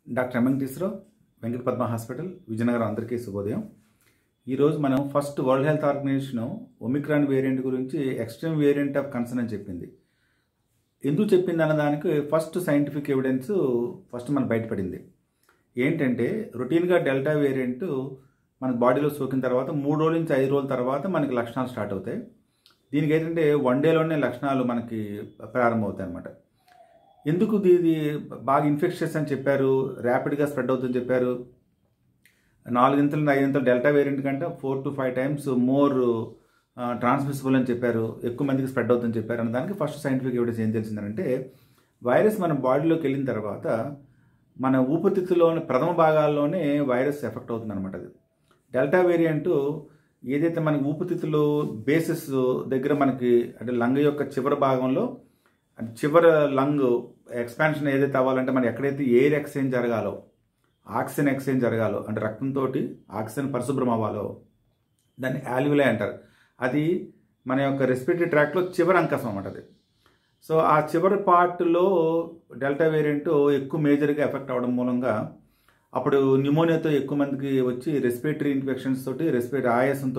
doctor Venkateswara Rao Venkata Padma hospital Vizianagaram అందరికీ శుభోదయం ఈరోజు మనం first world health organization omicron variant గురించి ఎక్స్ట్రీమ్ వేరియంట్ ఆఫ్ కన్సర్న్ అని చెప్పింది ఎందుకు చెప్పింది అన్నదానికి ఫస్ట్ సైంటిఫిక్ ఎవిడెన్స్ ఫస్ట్ మనకు బయటపడింది ఏంటంటే రొటీన్గా డెల్టా వేరియంట్ మన బాడీలో సోకిన తర్వాత మూడు రోజుల నుంచి ఐదు రోజుల తర్వాత మనకి లక్షణాలు స్టార్ట్ అవుతాయి దీనికి ఏంటంటే వన్ డేలోనే లక్షణాలు మనకి ప్రారంభమవుతాయి అనమాట ఎందుకు ఇది బాగా ఇన్ఫెక్షన్స్ అని చెప్పారు ర్యాపిడ్గా స్ప్రెడ్ అవుతుందని చెప్పారు నాలుగింతలు ఐదింతలు డెల్టా వేరియంట్ కంటే four to five times more transmissible అని చెప్పారు ఎక్కువ మందికి స్ప్రెడ్ అవుతుందని చెప్పారు అన్న దానికి ఫస్ట్ సైంటిఫిక్ ఎవిడెన్స్ ఏం తెలిసిందంటే వైరస్ మన బాడీలోకి వెళ్ళిన తర్వాత మన ఊపిరితిత్తులోని ప్రథమ భాగాల్లోనే వైరస్ ఎఫెక్ట్ అవుతుంది అనమాట అది డెల్టా వేరియంట్ ఏదైతే మనకి ఊపిరితిత్తులు బేసిస్ దగ్గర మనకి అంటే లంగ్ యొక్క చివరి భాగంలో అంటే చివరి లంగ్ ఎక్స్పాన్షన్ ఏదైతే అవ్వాలంటే మనం ఎక్కడైతే ఎయిర్ ఎక్స్చేంజ్ జరగాలో ఆక్సిజన్ ఎక్స్చేంజ్ జరగాలో అంటే రక్తంతో ఆక్సిజన్ పరిశుభ్రం అవ్వాలో దాన్ని యాల్యులే అంటారు అది మన యొక్క రెస్పిరేటరీ ట్రాక్లో చివరి అంకసం అన్నమాట అది సో ఆ చివరి పార్ట్లో డెల్టా వేరియంట్ ఎక్కువ మేజర్గా ఎఫెక్ట్ అవడం మూలంగా అప్పుడు న్యూమోనియాతో ఎక్కువ మందికి వచ్చి రెస్పిరేటరీ ఇన్ఫెక్షన్స్ తోటి రెస్పిరేటరీ ఆయాసంతో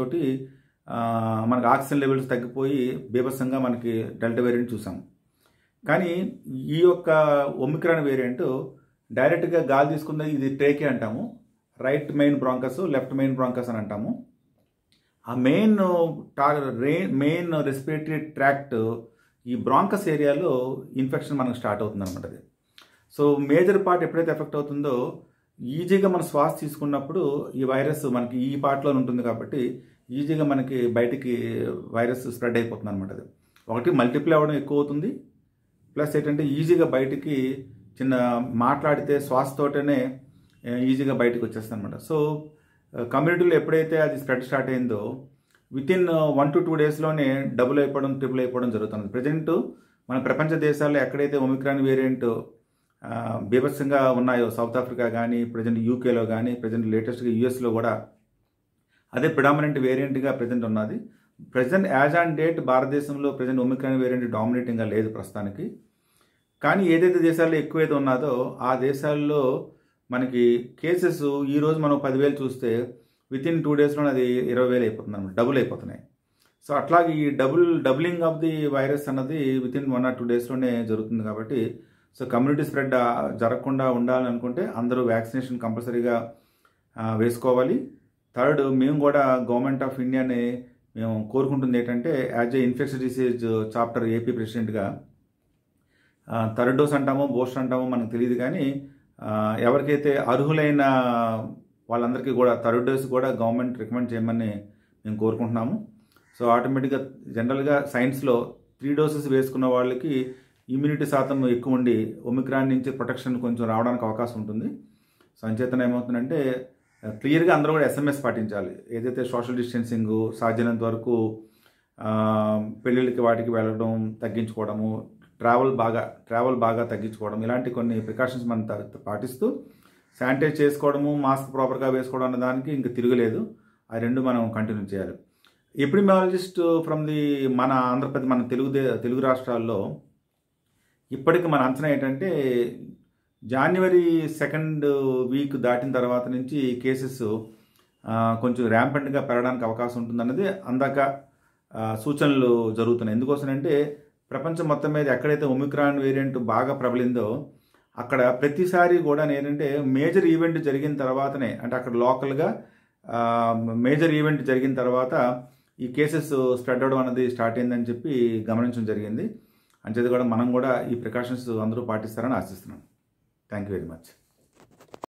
మనకి ఆక్సిజన్ లెవెల్స్ తగ్గిపోయి బీభత్సంగా మనకి డెల్టా వేరియంట్ చూసాం కానీ ఈ యొక్క ఒమిక్రాన్ వేరియంట్ డైరెక్ట్గా గాలి తీసుకున్న ఇది ట్రేకే అంటాము right main bronchus left main bronchus అని అంటాము ఆ మెయిన్ రే మెయిన్ రెస్పిరేటరీ ట్రాక్ట్ ఈ బ్రాంకస్ ఏరియాలో ఇన్ఫెక్షన్ మనకు స్టార్ట్ అవుతుంది అనమాట అది సో మేజర్ పార్ట్ ఎప్పుడైతే ఎఫెక్ట్ అవుతుందో ఈజీగా మనం శ్వాస తీసుకున్నప్పుడు ఈ వైరస్ మనకి ఈ పార్ట్లో ఉంటుంది కాబట్టి ఈజీగా మనకి బయటికి వైరస్ స్ప్రెడ్ అయిపోతుంది అనమాట అది ఒకటి మల్టిప్లై అవ్వడం ఎక్కువ అవుతుంది ప్లస్ ఏంటంటే ఈజీగా బయటికి చిన్న మాట్లాడితే శ్వాసతోటనే ఈజీగా బయటకు వచ్చేస్తుంది అనమాట సో కమ్యూనిటీలో ఎప్పుడైతే అది స్ప్రెడ్ స్టార్ట్ అయిందో within one to two డేస్లోనే డబుల్ అయిపోవడం ట్రిపుల్ అయిపోవడం జరుగుతుంది ప్రజెంట్ మన ప్రపంచ దేశాల్లో ఎక్కడైతే ఒమిక్రాన్ వేరియంట్ బీభత్సంగా ఉన్నాయో సౌత్ ఆఫ్రికా కానీ ప్రజెంట్ యూకేలో కానీ ప్రజెంట్ లేటెస్ట్గా యూఎస్లో కూడా అదే ప్రిడామినెంట్ వేరియంట్గా ప్రజెంట్ ఉన్నది ప్రజెంట్ యాజ్ ఆన్ డేట్ భారతదేశంలో ప్రజెంట్ ఒమిక్రాన్ వేరియంట్ డామినేటింగ్గా లేదు ప్రస్తుతానికి కానీ ఏదైతే దేశాల్లో ఎక్కువైతే ఉన్నదో ఆ దేశాల్లో మనకి కేసెస్ ఈరోజు మనం పదివేలు చూస్తే విత్ ఇన్ టూ డేస్లోనే అది ఇరవై వేలు అయిపోతుంది అనమాట డబుల్ అయిపోతున్నాయి సో అట్లాగే ఈ double doubling of the virus అన్నది within one or two డేస్లోనే జరుగుతుంది కాబట్టి సో కమ్యూనిటీ స్ప్రెడ్ జరగకుండా ఉండాలని అనుకుంటే అందరూ వ్యాక్సినేషన్ కంపల్సరీగా వేసుకోవాలి థర్డ్ మేము కూడా గవర్నమెంట్ ఆఫ్ ఇండియాని మేము కోరుకుంటుంది ఏంటంటే as a infection disease chapter AP ప్రెసిడెంట్గా థర్డ్ డోస్ అంటామో బూస్టర్ అంటామో మనకు తెలియదు కానీ ఎవరికైతే అర్హులైన వాళ్ళందరికీ కూడా థర్డ్ డోస్ కూడా గవర్నమెంట్ రికమెండ్ చేయమని మేము కోరుకుంటున్నాము సో ఆటోమేటిక్గా జనరల్గా సైన్స్లో త్రీ డోసెస్ వేసుకున్న వాళ్ళకి ఇమ్యూనిటీ శాతం ఎక్కువ ఉండి ఒమిక్రాన్ నుంచి ప్రొటెక్షన్ కొంచెం రావడానికి అవకాశం ఉంటుంది సో అంచేతన ఏమవుతుందంటే క్లియర్గా అందరూ కూడా ఎస్ఎంఎస్ పాటించాలి ఏదైతే సోషల్ డిస్టెన్సింగ్ సాధ్యమైనంత వరకు పెళ్ళిళ్ళకి వాటికి వెళ్ళడం తగ్గించుకోవడము ట్రావెల్ బాగా ట్రావెల్ బాగా తగ్గించుకోవడం ఇలాంటి కొన్ని ప్రికాషన్స్ మనం పాటిస్తూ శానిటైజ్ చేసుకోవడము మాస్క్ ప్రాపర్గా వేసుకోవడం అనే దానికి ఇంకా తిరగలేదు ఆ రెండు మనం కంటిన్యూ చేయాలి ఎపిడిమియాలజిస్ట్ ఫ్రమ్ ది మన ఆంధ్రప్రదేశ్ మన తెలుగు తెలుగు రాష్ట్రాల్లో ఇప్పటికి మన అంచనా ఏంటంటే జనవరి సెకండ్ వీక్ దాటిన తర్వాత నుంచి కేసెస్ కొంచెం ర్యాంపెంట్గా పెరగడానికి అవకాశం ఉంటుందన్నది అందాక సూచనలు జరుగుతున్నాయి ఎందుకోసమంటే ప్రపంచం మొత్తం మీద ఎక్కడైతే ఒమిక్రాన్ వేరియంట్ బాగా ప్రబలిందో అక్కడ ప్రతిసారి కూడా ఏంటంటే మేజర్ ఈవెంట్ జరిగిన తర్వాతనే అంటే అక్కడ లోకల్గా మేజర్ ఈవెంట్ జరిగిన తర్వాత ఈ కేసెస్ స్ప్రెడ్ అవడం అనేది స్టార్ట్ అయిందని చెప్పి గమనించడం జరిగింది అంచేది కూడా మనం కూడా ఈ ప్రికాషన్స్ అందరూ పాటిస్తారని ఆశిస్తున్నాం థ్యాంక్ యూ వెరీ మచ్